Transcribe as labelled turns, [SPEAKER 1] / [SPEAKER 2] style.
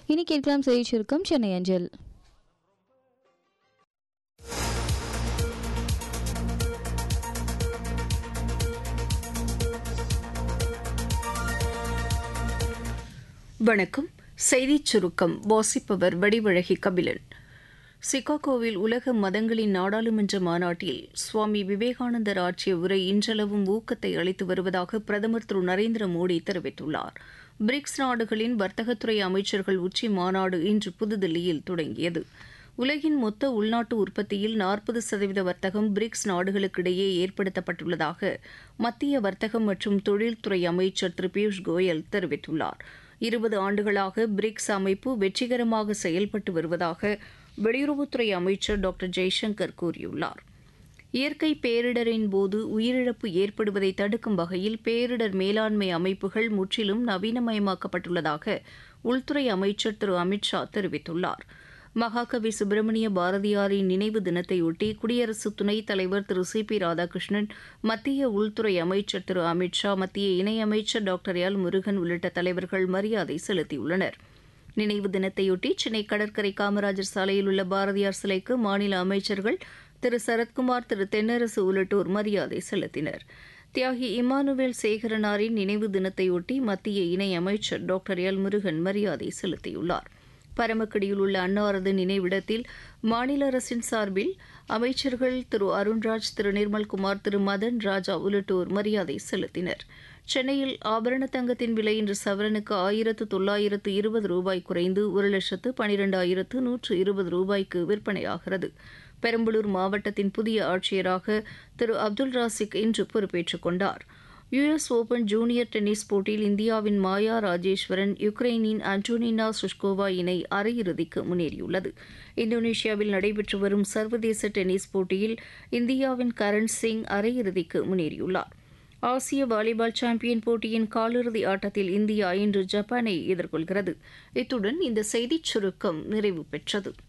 [SPEAKER 1] இனி கேட்கலாம் செய்தி சுருக்கம் சென்னை அஞ்சல்
[SPEAKER 2] வணக்கம் செய்திச் சுருக்கம் வாசிப்பவர் வடிவழகி கபிலன் சிகாகோவில் உலக மதங்களின் நாடாளுமன்ற மாநாட்டில் சுவாமி விவேகானந்தர் ஆற்றிய உரை இன்றளவும் ஊக்கத்தை அளித்து வருவதாக பிரதமர் திரு நரேந்திர மோடி தெரிவித்துள்ளார் பிரிக்ஸ் நாடுகளின் வர்த்தகத்துறை அமைச்சர்கள் உச்சி மாநாடு இன்று புதுதில்லியில் தொடங்கியது உலகின் மொத்த உள்நாட்டு உற்பத்தியில் நாற்பது சதவீத வர்த்தகம் பிரிக்ஸ் நாடுகளுக்கிடையே ஏற்படுத்தப்பட்டுள்ளதாக மத்திய வர்த்தகம் மற்றும் தொழில்துறை அமைச்சர் திரு பியூஷ் கோயல் தெரிவித்துள்ளார் இருபது ஆண்டுகளாக பிரிக்ஸ் அமைப்பு வெற்றிகரமாக செயல்பட்டு வருவதாக வெளியுறவுத்துறை அமைச்சர் டாக்டர் ஜெய்சங்கர் கூறியுள்ளார் இயற்கை பேரிடரின் போது உயிரிழப்பு ஏற்படுவதை தடுக்கும் வகையில் பேரிடர் மேலாண்மை அமைப்புகள் முற்றிலும் நவீனமயமாக்கப்பட்டுள்ளதாக உள்துறை அமைச்சர் திரு அமித்ஷா தெரிவித்துள்ளார் மகாகவி சுப்பிரமணிய பாரதியாரின் நினைவு தினத்தையொட்டி குடியரசு துணைத் தலைவர் திரு சி பி ராதாகிருஷ்ணன் மத்திய உள்துறை அமைச்சர் திரு அமித்ஷா மத்திய இணையமைச்சர் டாக்டர் எல் முருகன் உள்ளிட்ட தலைவர்கள் மரியாதை செலுத்தியுள்ளனர் நினைவு தினத்தையொட்டி சென்னை கடற்கரை காமராஜர் சாலையில் உள்ள பாரதியார் சிலைக்கு மாநில அமைச்சர்கள் திரு சரத்குமார் திரு தென்னரசு உள்ளிட்டோர் மரியாதை செலுத்தினர் தியாகி இமானுவேல் சேகரனாரின் நினைவு தினத்தையொட்டி மத்திய இணையமைச்சர் டாக்டர் எல் முருகன் மரியாதை செலுத்தியுள்ளார் பரமக்குடியில் உள்ள அன்னாரது நினைவிடத்தில் மாநில அரசின் சார்பில் அமைச்சர்கள் திரு அருண்ராஜ் திரு நிர்மல்குமார் திரு மதன் ராஜா உள்ளிட்டோர் மரியாதை செலுத்தினர் சென்னையில் ஆபரண தங்கத்தின் விலை இன்று சவரனுக்கு ஆயிரத்து தொள்ளாயிரத்து இருபது ரூபாய் குறைந்து ஒரு லட்சத்து பனிரெண்டாயிரத்து நூற்று இருபது ரூபாய்க்கு விற்பனையாகிறது பெரம்பலூர் மாவட்டத்தின் புதிய ஆட்சியராக திரு அப்துல் ராசிக் இன்று பொறுப்பேற்றுக் கொண்டார் யுஎஸ் ஓபன் ஜூனியர் டென்னிஸ் போட்டியில் இந்தியாவின் மாயா ராஜேஸ்வரன் யுக்ரைனின் அன்டோனினா சுஷ்கோவா இணை அரையிறுதிக்கு முன்னேறியுள்ளது இந்தோனேஷியாவில் நடைபெற்று வரும் சர்வதேச டென்னிஸ் போட்டியில் இந்தியாவின் கரண் சிங் அரையிறுதிக்கு முன்னேறியுள்ளார் ஆசிய வாலிபால் சாம்பியன் போட்டியின் காலிறுதி ஆட்டத்தில் இந்தியா இன்று ஜப்பானை எதிர்கொள்கிறது இத்துடன் இந்த செய்திச் சுருக்கம் நிறைவு பெற்றது